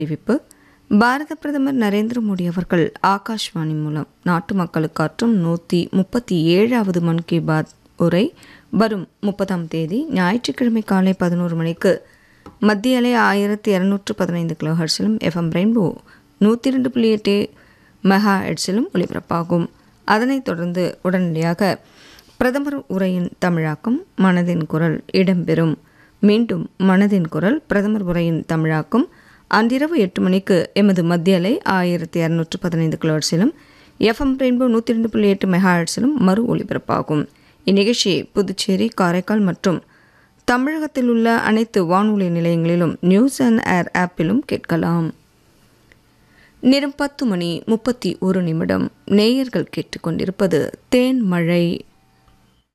அறிவிப்பு பாரத பிரதமர் நரேந்திர மோடி அவர்கள் ஆகாஷ்வாணி மூலம் நாட்டு மக்களுக்கு ஆற்றும் நூற்றி முப்பத்தி ஏழாவது மன் கி பாத் உரை வரும் முப்பதாம் தேதி ஞாயிற்றுக்கிழமை காலை பதினோரு மணிக்கு மத்திய அலை ஆயிரத்தி இரநூற்று பதினைந்து கிலோ ஹெர்ட்ஸிலும் எஃப்எம் ரெயின்போ நூற்றி ரெண்டு புள்ளி எட்டு மெகா ஹெர்ட்ஸிலும் ஒலிபரப்பாகும் அதனைத் தொடர்ந்து உடனடியாக பிரதமர் உரையின் தமிழாக்கம் மனதின் குரல் இடம்பெறும் மீண்டும் மனதின் குரல் பிரதமர் உரையின் தமிழாக்கம் அன்றிரவு எட்டு மணிக்கு எமது மத்திய அலை ஆயிரத்தி இரநூற்று பதினைந்து கிலோஹெர்ட்ஸிலும் எஃப்எம் ரெயின்போ நூற்றி ரெண்டு புள்ளி எட்டு மெகா ஹெர்ட்ஸிலும் மறு ஒலிபரப்பாகும் இந்நிகழ்ச்சி புதுச்சேரி காரைக்கால் மற்றும் தமிழகத்தில் உள்ள அனைத்து வானொலி நிலையங்களிலும் நியூஸ் அண்ட் ஏர் ஆப்பிலும் கேட்கலாம் நேரம் பத்து மணி முப்பத்தி ஒரு நிமிடம் நேயர்கள் கேட்டுக்கொண்டிருப்பது தேன் மழை